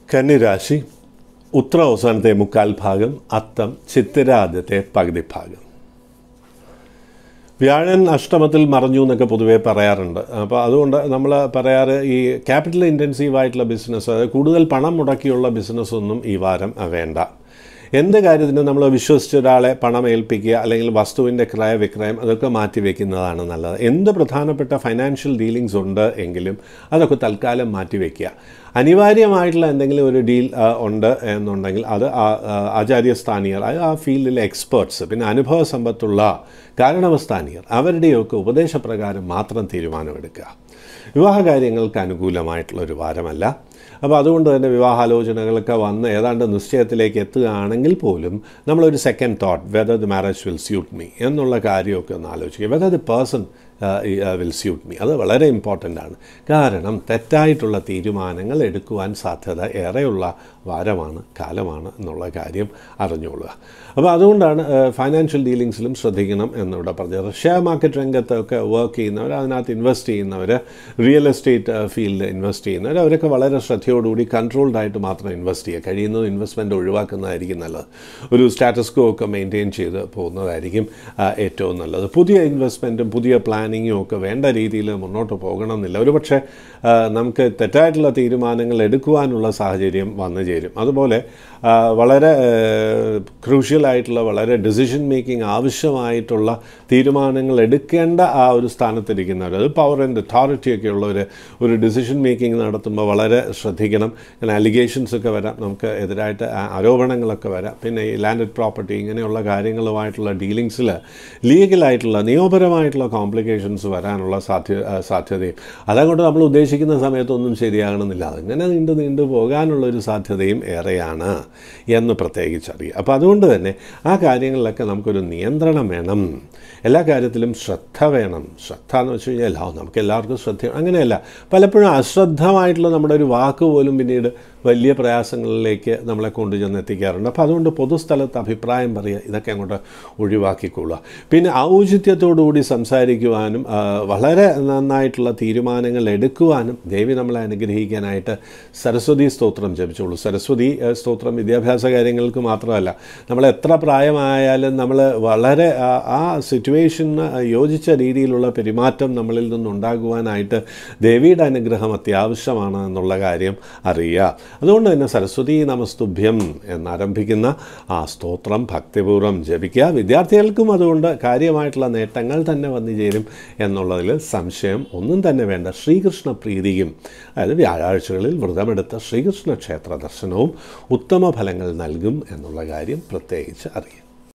കന്നിരാശി ഉത്തര അവസാനത്തെ മുക്കാൽ ഭാഗം അത്തം ചിത്തിര ആദ്യത്തെ പകുതി ഭാഗം വ്യാഴൻ അഷ്ടമത്തിൽ മറഞ്ഞു എന്നൊക്കെ പൊതുവേ പറയാറുണ്ട് അപ്പോൾ അതുകൊണ്ട് നമ്മൾ പറയാറ് ഈ ക്യാപിറ്റൽ ഇൻറ്റൻസീവ് ആയിട്ടുള്ള ബിസിനസ് അതായത് കൂടുതൽ പണം മുടക്കിയുള്ള ബിസിനസ്സൊന്നും ഈ വാരം വേണ്ട എന്ത് കാര്യത്തിനും നമ്മൾ വിശ്വസിച്ച് ഒരാളെ പണം ഏൽപ്പിക്കുക അല്ലെങ്കിൽ വസ്തുവിൻ്റെ ക്രയവിക്രയം അതൊക്കെ മാറ്റി വെക്കുന്നതാണ് നല്ലത് എന്ത് പ്രധാനപ്പെട്ട ഫൈനാൻഷ്യൽ ഡീലിങ്സ് ഉണ്ട് എങ്കിലും അതൊക്കെ തൽക്കാലം മാറ്റി വയ്ക്കുക അനിവാര്യമായിട്ടുള്ള എന്തെങ്കിലും ഒരു ഡീൽ ആ, ഉണ്ട് എന്നുണ്ടെങ്കിൽ അത് ആ- ആ ആചാര്യസ്ഥാനീയർ അത് ആ ഫീൽഡിലെ എക്സ്പേർട്സ് പിന്നെ അനുഭവ സമ്പത്തുള്ള കാരണവസ്ഥാനീയർ അവരുടെയൊക്കെ ഉപദേശപ്രകാരം മാത്രം തീരുമാനമെടുക്കുക വിവാഹ കാര്യങ്ങൾക്ക് അനുകൂലമായിട്ടുള്ള ഒരു വാരമല്ല അപ്പോൾ അതുകൊണ്ട് തന്നെ വിവാഹാലോചനകളൊക്കെ വന്ന് ഏതാണ്ട് നിശ്ചയത്തിലേക്ക് എത്തുകയാണെങ്കിൽ പോലും നമ്മളൊരു second thought whether the marriage will suit me എന്നുള്ള കാര്യമൊക്കെ ഒന്ന് ആലോചിക്കുക whether the person will suit me അത് വളരെ ഇമ്പോർട്ടൻ്റ് ആണ് കാരണം തെറ്റായിട്ടുള്ള തീരുമാനങ്ങൾ എടുക്കുവാൻ സാധ്യത ഏറെയുള്ള വാരമാണ് കാലമാണ് എന്നുള്ള കാര്യം അറിഞ്ഞുകൊള്ളുക അപ്പോൾ അതുകൊണ്ടാണ് ഫൈനാൻഷ്യൽ ഡീലിങ്സിലും ശ്രദ്ധിക്കണം എന്നിവിടെ പറഞ്ഞത് ഷെയർ മാർക്കറ്റ് രംഗത്തൊക്കെ വർക്ക് ചെയ്യുന്നവർ അതിനകത്ത് ഇൻവെസ്റ്റ് ചെയ്യുന്നവർ റിയൽ എസ്റ്റേറ്റ് ഫീൽഡിൽ ഇൻവെസ്റ്റ് ചെയ്യുന്നവർ അവരൊക്കെ വളരെ ശ്രദ്ധയോടുകൂടി കൺട്രോൾഡ് ആയിട്ട് മാത്രം ഇൻവെസ്റ്റ് ചെയ്യുക കഴിയുന്നത് ഇൻവെസ്റ്റ്മെൻറ്റ് ഒഴിവാക്കുന്നതായിരിക്കും നല്ലത് ഒരു സ്റ്റാറ്റസ് കോ ഒക്കെ മെയിൻറ്റെയിൻ ചെയ്ത് പോകുന്നതായിരിക്കും ആ, ഏറ്റവും നല്ലത് പുതിയ ഇൻവെസ്റ്റ്മെൻറ്റും പുതിയ പ്ലാനിങ്ങും ഒക്കെ വേണ്ട രീതിയിൽ മുന്നോട്ട് പോകണമെന്നില്ല ഒരു പക്ഷേ ആ, നമുക്ക് തെറ്റായിട്ടുള്ള തീരുമാനങ്ങൾ എടുക്കുവാനുള്ള സാഹചര്യം വന്നു ചേരും അതുപോലെ ആ, വളരെ ക്രൂഷ്യൽ ആയിട്ടുള്ള വളരെ ഡിസിഷൻ മേക്കിംഗ് ആവശ്യമായിട്ടുള്ള തീരുമാനങ്ങൾ എടുക്കേണ്ട ആ ഒരു സ്ഥാനത്തിരിക്കുന്നവർ അത് പവർ ആൻഡ് അതോറിറ്റി ഒക്കെ ഉള്ളവർ ഒരു ഡിസിഷൻ മേക്കിംഗ് നടത്തുമ്പോൾ വളരെ ശ്രദ്ധിക്കണം കാരണം അലിഗേഷൻസ് ഒക്കെ വരാം നമുക്ക് എതിരായിട്ട് ആ ആരോപണങ്ങളൊക്കെ വരാം പിന്നെ ഈ ലാൻഡഡ് പ്രോപ്പർട്ടി ഇങ്ങനെയുള്ള കാര്യങ്ങളുമായിട്ടുള്ള ഡീലിങ്സിൽ ലീഗലായിട്ടുള്ള നിയമപരമായിട്ടുള്ള കോംപ്ലിക്കേഷൻസ് വരാനുള്ള സാധ്യ ആ, സാധ്യതയും അതങ്ങോട്ട് നമ്മൾ ഉദ്ദേശിക്കുന്ന സമയത്തൊന്നും ശരിയാകണമെന്നില്ല അതിങ്ങനെ നീണ്ടു നീണ്ടു പോകാനുള്ള ഒരു സാധ്യതയും ഏറെയാണ് എന്ന് പ്രത്യേകിച്ചറിയുക അപ്പോൾ അതുകൊണ്ട് തന്നെ ആ കാര്യങ്ങളിലൊക്കെ നമുക്കൊരു നിയന്ത്രണം വേണം എല്ലാ കാര്യത്തിലും ശ്രദ്ധ വേണം ശ്രദ്ധ എന്ന് വെച്ച് കഴിഞ്ഞാൽ ആ നമുക്ക് എല്ലാവർക്കും ശ്രദ്ധ അങ്ങനെയല്ല പലപ്പോഴും അശ്രദ്ധമായിട്ടുള്ള നമ്മുടെ ഒരു വാക്ക് പോലും പിന്നീട് വലിയ പ്രയാസങ്ങളിലേക്ക് നമ്മളെ കൊണ്ടുചെന്ന് എത്തിക്കാറുണ്ട് അപ്പോൾ അതുകൊണ്ട് പൊതുസ്ഥലത്ത് അഭിപ്രായം പറയുക ഇതൊക്കെ അങ്ങോട്ട് ഒഴിവാക്കിക്കൊള്ളുക പിന്നെ ഔചിത്യത്തോടുകൂടി സംസാരിക്കുവാനും ആ, വളരെ നന്നായിട്ടുള്ള തീരുമാനങ്ങൾ എടുക്കുവാനും ദേവി നമ്മളെ അനുഗ്രഹിക്കാനായിട്ട് സരസ്വതി സ്തോത്രം ജപിച്ചോളൂ സരസ്വതി ആ, സ്തോത്രം വിദ്യാഭ്യാസ കാര്യങ്ങൾക്ക് മാത്രമല്ല നമ്മൾ എത്ര പ്രായമായാലും നമ്മൾ വളരെ ആ- ആ സിറ്റുവേഷന് യോജിച്ച രീതിയിലുള്ള പെരുമാറ്റം നമ്മളിൽ നിന്നുണ്ടാകുവാനായിട്ട് ദേവിയുടെ അനുഗ്രഹം അത്യാവശ്യമാണ് എന്നുള്ള കാര്യം അറിയുക അതുകൊണ്ട് തന്നെ സരസ്വതി നമസ്തുഭ്യം എന്നാരംഭിക്കുന്ന ആ സ്തോത്രം ഭക്തിപൂർവ്വം ജപിക്കുക വിദ്യാർത്ഥികൾക്കും അതുകൊണ്ട് കാര്യമായിട്ടുള്ള നേട്ടങ്ങൾ തന്നെ വന്നു ചേരും എന്നുള്ളതിൽ സംശയം ഒന്നും തന്നെ വേണ്ട ശ്രീകൃഷ്ണ പ്രീതിയും അതായത് വ്യാഴാഴ്ചകളിൽ വ്രതമെടുത്ത ശ്രീകൃഷ്ണ ക്ഷേത്ര ദർശനവും ഉത്തമ ഫലങ്ങൾ നൽകും എന്നുള്ള കാര്യം പ്രത്യേകിച്ച് അറിയാം